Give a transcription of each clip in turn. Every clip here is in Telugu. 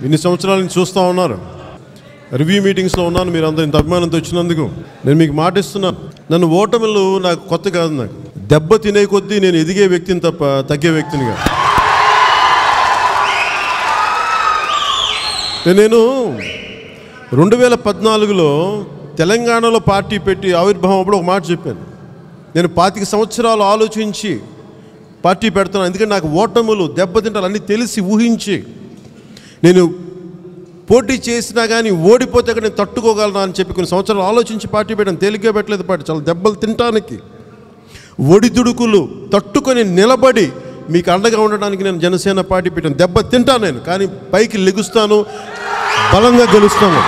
ఇన్ని సంవత్సరాల నుంచి చూస్తూ ఉన్నారు రివ్యూ మీటింగ్స్లో ఉన్నాను మీరు అంత ఇంత అభిమానంతో వచ్చినందుకు నేను మీకు మాట ఇస్తున్నాను నన్ను ఓటమిలు నాకు కొత్త కాదు నాకు దెబ్బ తినే కొద్దీ నేను ఎదిగే వ్యక్తిని తప్ప తగ్గే వ్యక్తిని కాదు నేను రెండు వేల పద్నాలుగులో తెలంగాణలో పార్టీ పెట్టి ఆవిర్భావం అప్పుడు ఒక మాట చెప్పాను నేను పాతిక సంవత్సరాలు ఆలోచించి పార్టీ పెడుతున్నాను ఎందుకంటే నాకు ఓటములు దెబ్బతింటాలు అన్నీ తెలిసి ఊహించి నేను పోటీ చేసినా కానీ ఓడిపోతే అక్కడ నేను తట్టుకోగలనా అని చెప్పి కొన్ని సంవత్సరాలు ఆలోచించి పార్టీ పెట్టాను తేలిగ్గా పెట్టలేదు పార్టీ చాలా దెబ్బలు తినటానికి ఒడిదుడుకులు తట్టుకొని నిలబడి మీకు అండగా ఉండడానికి నేను జనసేన పార్టీ పెట్టాను దెబ్బ తింటాను నేను కానీ పైకి లెగుస్తాను బలంగా గెలుస్తాను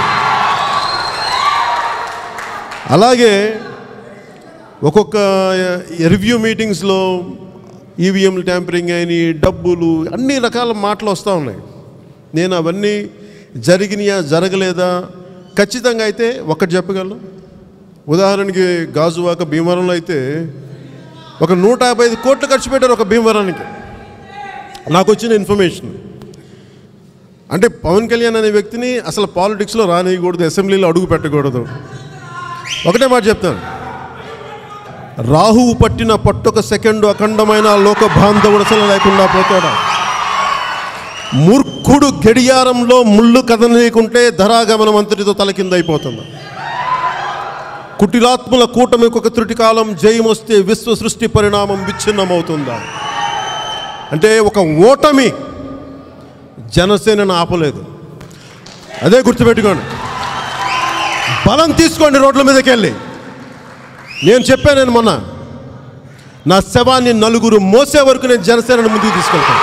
అలాగే ఒక్కొక్క రివ్యూ మీటింగ్స్లో ఈవీఎంలు ట్యాంపరింగ్ అయిన డబ్బులు అన్ని రకాల మాటలు వస్తూ ఉన్నాయి నేను అవన్నీ జరిగినాయా జరగలేదా ఖచ్చితంగా అయితే ఒక్కటి చెప్పగలను ఉదాహరణకి గాజువాక భీమవరంలో అయితే ఒక నూట యాభై ఐదు కోట్లు ఖర్చు పెట్టారు ఒక భీమవరానికి నాకు వచ్చిన ఇన్ఫర్మేషన్ అంటే పవన్ కళ్యాణ్ అనే వ్యక్తిని అసలు పాలిటిక్స్లో రానియకూడదు అసెంబ్లీలో అడుగు పెట్టకూడదు ఒకటే మాట చెప్తాను రాహువు పట్టిన పట్టొక సెకండు అఖండమైన లోక బాంధవుడసలు లేకుండా పోతాడా మూర్ఖుడు గడియారంలో ముళ్ళు కదనీయకుంటే ధరాగమనం అంతటితో తలకిందైపోతుంది కుటిలాత్ముల కూటమికి ఒక త్రుటి కాలం జయమొస్తే విశ్వ సృష్టి పరిణామం విచ్ఛిన్నమవుతుందా అంటే ఒక ఓటమి జనసేనను ఆపలేదు అదే గుర్తుపెట్టుకోండి బలం తీసుకోండి రోడ్ల మీదకి వెళ్ళి నేను చెప్పాను నేను మొన్న నా శవాన్ని నలుగురు మోసే వరకు నేను జనసేనను ముందుకు తీసుకెళ్తాను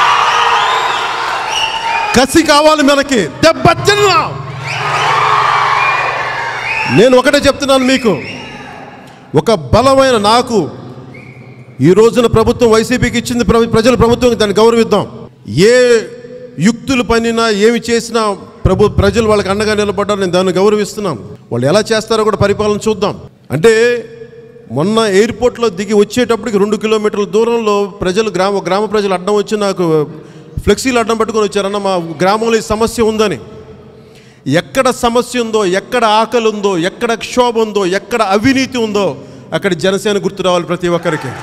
కసి కావాలి మనకి దెబ్బ తిన్నా నేను ఒకటే చెప్తున్నాను మీకు ఒక బలమైన నాకు ఈ రోజున ప్రభుత్వం వైసీపీకి ఇచ్చింది ప్ర- ప్రజల ప్రభుత్వం దాన్ని గౌరవిద్దాం ఏ యుక్తులు పనినా ఏమి చేసినా ప్రభు ప్రజలు వాళ్ళకి అండగా నిలబడ్డారు నేను దాన్ని గౌరవిస్తున్నాం వాళ్ళు ఎలా చేస్తారో కూడా పరిపాలన చూద్దాం అంటే మొన్న ఎయిర్పోర్ట్లో దిగి వచ్చేటప్పటికి రెండు కిలోమీటర్ల దూరంలో ప్రజలు గ్రామ గ్రామ ప్రజలు అడ్డం వచ్చి నాకు ఫ్లెక్సీలు అడ్డం పెట్టుకొని వచ్చారన్న మా గ్రామంలో ఈ సమస్య ఉందని ఎక్కడ సమస్య ఉందో ఎక్కడ ఆకలి ఉందో ఎక్కడ క్షోభ ఉందో ఎక్కడ అవినీతి ఉందో అక్కడ జనసేన గుర్తు రావాలి ప్రతి ఒక్కరికి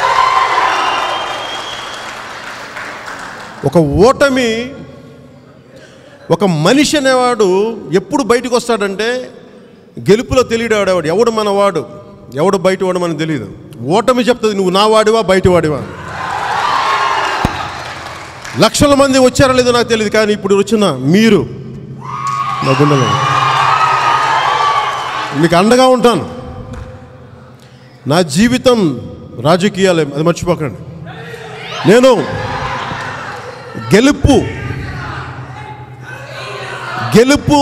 ఒక ఓటమి ఒక మనిషి అనేవాడు ఎప్పుడు బయటకు వస్తాడంటే గెలుపులో తెలియడాడేవాడు ఎవడు మనవాడు ఎవడు బయటవాడు మనకు తెలియదు ఓటమి చెప్తుంది నువ్వు నా వాడివా బయటవాడివా లక్షల మంది వచ్చారో లేదో నాకు తెలియదు కానీ ఇప్పుడు వచ్చిన మీరు నా గుండెలో మీకు అండగా ఉంటాను నా జీవితం రాజకీయాలే అది మర్చిపోకండి నేను గెలుపు గెలుపు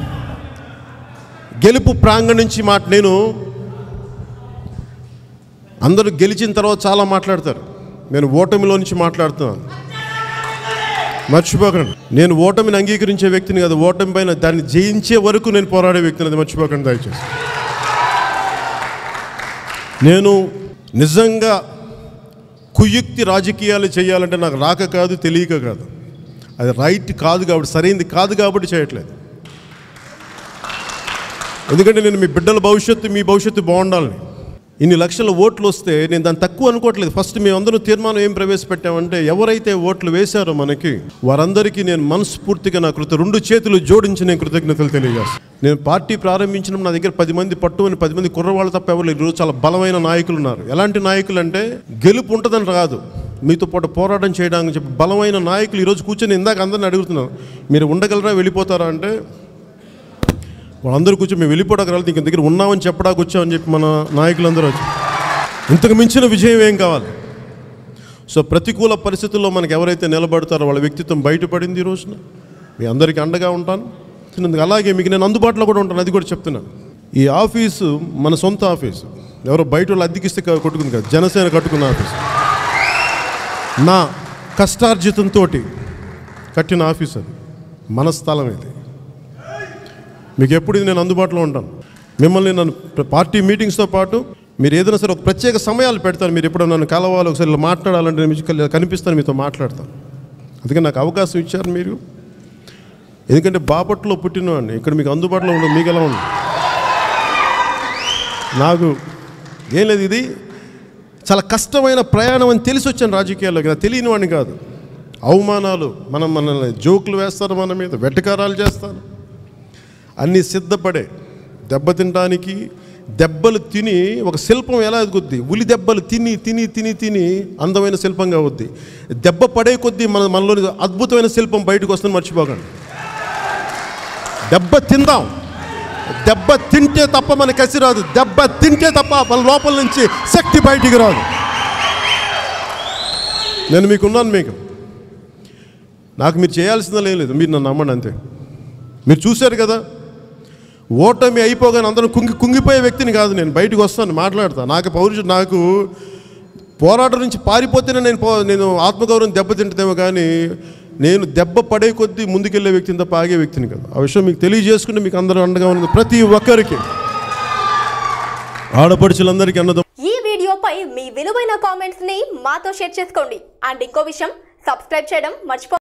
గెలుపు ప్రాంగణం నుంచి మాట నేను అందరూ గెలిచిన తర్వాత చాలా మాట్లాడతారు నేను ఓటమిలో నుంచి మాట్లాడుతున్నాను మర్చిపోకండి నేను ఓటమిని అంగీకరించే వ్యక్తిని కాదు ఓటమి పైన దాన్ని జయించే వరకు నేను పోరాడే వ్యక్తిని అది మర్చిపోకండి దయచేసి నేను నిజంగా కుయుక్తి రాజకీయాలు చేయాలంటే నాకు రాక కాదు తెలియక కాదు అది రైట్ కాదు కాబట్టి సరైనది కాదు కాబట్టి చేయట్లేదు ఎందుకంటే నేను మీ బిడ్డల భవిష్యత్తు మీ భవిష్యత్తు బాగుండాలని ఇన్ని లక్షల ఓట్లు వస్తే నేను దాన్ని తక్కువ అనుకోవట్లేదు ఫస్ట్ మేమందరం తీర్మానం ఏం ప్రవేశపెట్టామంటే ఎవరైతే ఓట్లు వేశారో మనకి వారందరికీ నేను మనస్ఫూర్తిగా నా కృత రెండు చేతులు జోడించి నేను కృతజ్ఞతలు తెలియజేస్తాను నేను పార్టీ ప్రారంభించినప్పుడు నా దగ్గర పది మంది పట్టుమని పది మంది కుర్రవాళ్ళు తప్ప ఎవరు లేరు. ఈరోజు చాలా బలమైన నాయకులు ఉన్నారు ఎలాంటి నాయకులు అంటే గెలుపు ఉంటుందని కాదు మీతో పాటు పోరాటం చేయడానికి చెప్పి బలమైన నాయకులు ఈరోజు కూర్చొని ఇందాక అందరిని అడుగుతున్నాను మీరు ఉండగలరా వెళ్ళిపోతారా అంటే వాళ్ళందరూ కూర్చొని మేము వెళ్ళిపోవడానికి రాలేదు ఇంక దగ్గర ఉన్నామని చెప్పడానికి వచ్చామని చెప్పి మన నాయకులందరూ వచ్చి ఇంతకు మించిన విజయం ఏం కావాలి సో ప్రతికూల పరిస్థితుల్లో మనకు ఎవరైతే నిలబడతారో వాళ్ళ వ్యక్తిత్వం బయటపడింది ఈ రోజున మీ అందరికీ అండగా ఉంటాను చిన్నది అలాగే మీకు నేను అందుబాటులో కూడా ఉంటాను అది కూడా చెప్తున్నాను ఈ ఆఫీసు మన సొంత ఆఫీసు ఎవరో బయట వాళ్ళు అద్దెకిస్తే క- కొట్టుకుంది కదా జనసేన కట్టుకున్న ఆఫీసు నా కష్టార్జితంతో కట్టిన ఆఫీస్ అది మన స్థలం ఇది మీకు ఎప్పుడు ఇది నేను అందుబాటులో ఉంటాను మిమ్మల్ని నన్ను ప్ర- పార్టీ మీటింగ్స్తో పాటు మీరు ఏదైనా సరే ఒక ప్రత్యేక సమయాలు పెడతారు మీరు ఎప్పుడు నన్ను కలవాలి ఒకసారి ఇలా మాట్లాడాలంటే నేను మీకు కనిపిస్తాను మీతో మాట్లాడతాను అందుకే నాకు అవకాశం ఇచ్చారు మీరు ఎందుకంటే బాపట్లో పుట్టినవాడిని ఇక్కడ మీకు అందుబాటులో ఉండదు మీకు ఎలా ఉంది నాకు ఏం లేదు ఇది చాలా కష్టమైన ప్రయాణం అని తెలిసి వచ్చాను రాజకీయాల్లోకి నాకు తెలియని వాడిని కాదు అవమానాలు మనం మనల్ని జోకులు వేస్తారు మన మీద వెటకారాలు చేస్తారు అన్నీ సిద్ధపడే దెబ్బతినడానికి దెబ్బలు తిని ఒక శిల్పం ఎలా ఎదుగుద్ది ఉలి దెబ్బలు తిని తిని తిని తిని అందమైన శిల్పంగా అవుద్ది దెబ్బ పడే కొద్దీ మన మనలోని అద్భుతమైన శిల్పం బయటకు వస్తుంది మర్చిపోకండి దెబ్బ తిందాం దెబ్బ తింటే తప్ప మన కసి రాదు దెబ్బ తింటే తప్ప మన లోపల నుంచి శక్తి బయటికి రాదు నేను మీకున్నాను మీకు నాకు మీరు చేయాల్సిందే లేదు మీరు నన్ను నమ్మండి అంతే మీరు చూశారు కదా ఓటమి అయిపోగానే అందరూ కుంగి కుంగిపోయే వ్యక్తిని కాదు నేను బయటకు వస్తాను మాట్లాడతాను నాకు పౌరుషం నాకు పోరాటం నుంచి పారిపోతేనే నేను పో నేను ఆత్మగౌరవం దెబ్బతింటదేమో కానీ నేను దెబ్బ పడే కొద్దీ ముందుకెళ్ళే వ్యక్తిని తప్ప ఆగే వ్యక్తిని కాదు ఆ విషయం మీకు తెలియజేసుకుంటే మీకు అందరూ అండగా ఉన్నది ప్రతి ఒక్కరికి ఆడపడుచులందరికీ అన్నదం ఈ వీడియోపై మీ విలువైన కామెంట్స్ ని మాతో షేర్ చేసుకోండి అండ్ ఇంకో విషయం సబ్స్క్రైబ్ చేయడం మర్చిపో